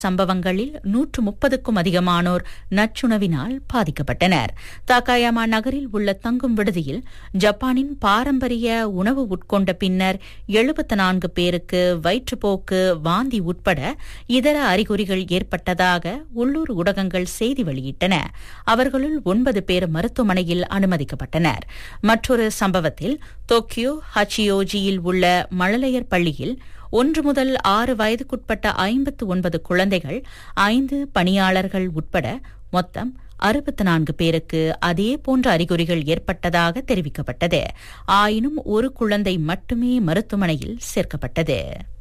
சம்பவங்களில் நூற்று முப்பதுக்கும் அதிகமானோர் நச்சுணவினால் பாதிக்கப்பட்டனர் தாக்காயாமா நகரில் உள்ள தங்கும் விடுதியில் ஜப்பானின் பாரம்பரிய உணவு உட்கொண்ட பின்னர் எழுபத்து நான்கு பேருக்கு வயிற்றுப்போக்கு வாந்தி உட்பட இதர அறிகுறிகள் ஏற்பட்டதாக உள்ளூர் ஊடகங்கள் செய்தி வெளியிட்டன அவர்களுள் ஒன்பது பேர் மருத்துவமனையில் அனுமதிக்கப்பட்டனர் மற்றொரு சம்பவத்தில் டோக்கியோ ஹச்சியோஜியில் உள்ள மழலையர் பள்ளியில் ஒன்று முதல் ஆறு வயதுக்குட்பட்ட ஐம்பத்து ஒன்பது குழந்தைகள் ஐந்து பணியாளர்கள் உட்பட மொத்தம் அறுபத்து நான்கு பேருக்கு அதே போன்ற அறிகுறிகள் ஏற்பட்டதாக தெரிவிக்கப்பட்டது ஆயினும் ஒரு குழந்தை மட்டுமே மருத்துவமனையில் சேர்க்கப்பட்டது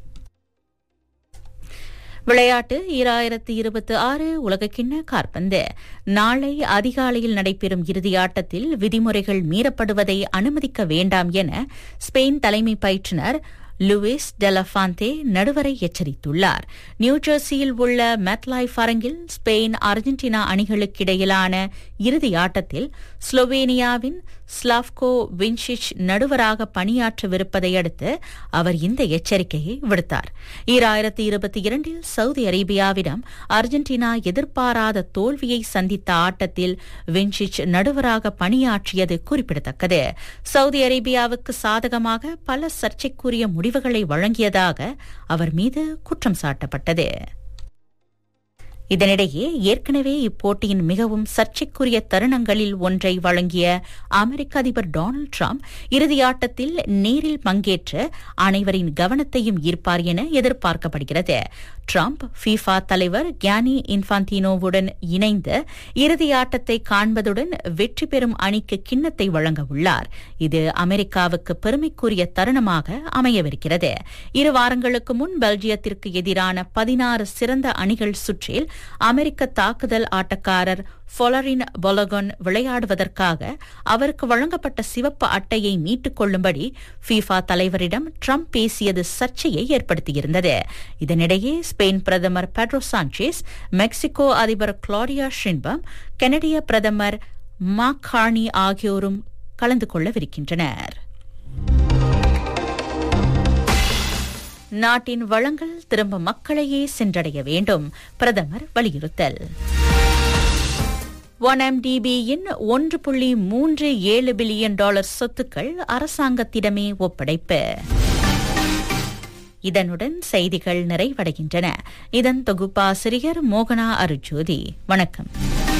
விளையாட்டு ஈராயிரத்து இருபத்தி ஆறு உலகக்கிண்ண காற்பந்து நாளை அதிகாலையில் நடைபெறும் இறுதி ஆட்டத்தில் விதிமுறைகள் மீறப்படுவதை அனுமதிக்க வேண்டாம் என ஸ்பெயின் தலைமை பயிற்றுநர் லூயிஸ் டெலஃபாந்தே நடுவரை எச்சரித்துள்ளார் நியூஜெர்சியில் உள்ள மெட்லைஃப் அரங்கில் ஸ்பெயின் அர்ஜென்டினா அணிகளுக்கிடையிலான இறுதி ஆட்டத்தில் ஸ்லோவேனியாவின் ஸ்லாவ்கோ வின்சிச் நடுவராக பணியாற்றவிருப்பதை அடுத்து அவர் இந்த எச்சரிக்கையை விடுத்தார் ஈராயிரத்தி இருபத்தி இரண்டில் சவுதி அரேபியாவிடம் அர்ஜென்டினா எதிர்பாராத தோல்வியை சந்தித்த ஆட்டத்தில் வின்சிச் நடுவராக பணியாற்றியது குறிப்பிடத்தக்கது சவுதி அரேபியாவுக்கு சாதகமாக பல சர்ச்சைக்குரிய முடிவுகளை வழங்கியதாக அவர் மீது குற்றம் சாட்டப்பட்டது இதனிடையே ஏற்கனவே இப்போட்டியின் மிகவும் சர்ச்சைக்குரிய தருணங்களில் ஒன்றை வழங்கிய அமெரிக்க அதிபர் டொனால்டு டிரம்ப் இறுதியாட்டத்தில் நேரில் பங்கேற்று அனைவரின் கவனத்தையும் ஈர்ப்பார் என எதிர்பார்க்கப்படுகிறது டிரம்ப் ஃபீஃபா தலைவர் கியானி இன்ஃபான்டினோவுடன் இணைந்து இறுதியாட்டத்தை காண்பதுடன் வெற்றி பெறும் அணிக்கு கிண்ணத்தை வழங்க உள்ளார் இது அமெரிக்காவுக்கு பெருமைக்குரிய தருணமாக அமையவிருக்கிறது இரு வாரங்களுக்கு முன் பெல்ஜியத்திற்கு எதிரான பதினாறு சிறந்த அணிகள் சுற்றில் அமெரிக்க தாக்குதல் ஆட்டக்காரர் ஃபொலரின் பொலகன் விளையாடுவதற்காக அவருக்கு வழங்கப்பட்ட சிவப்பு அட்டையை மீட்டுக் கொள்ளும்படி ஃபீஃபா தலைவரிடம் ட்ரம்ப் பேசியது சர்ச்சையை ஏற்படுத்தியிருந்தது இதனிடையே ஸ்பெயின் பிரதமர் பெட்ரோ சாnchez மெக்சிகோ அதிபர் கிளாடியா ஷின்பம் கனடிய பிரதமர் மாக் கார்னி ஆகியோரும் கலந்து கொள்ளவிருக்கின்றனர் நாட்டின் வளங்கள் திரும்ப மக்களையே சென்றடைய வேண்டும் பிரதமர் வலியுறுத்தல் ஒன் எம்டிபியின் ஒன்று புள்ளி மூன்று ஏழு பில்லியன் டாலர் சொத்துக்கள் அரசாங்கத்திடமே ஒப்படைப்பு இதனுடன் செய்திகள் நிறைவடைகின்றன இதன் தொகுப்பாசிரியர் மோகனா அருஜோதி வணக்கம்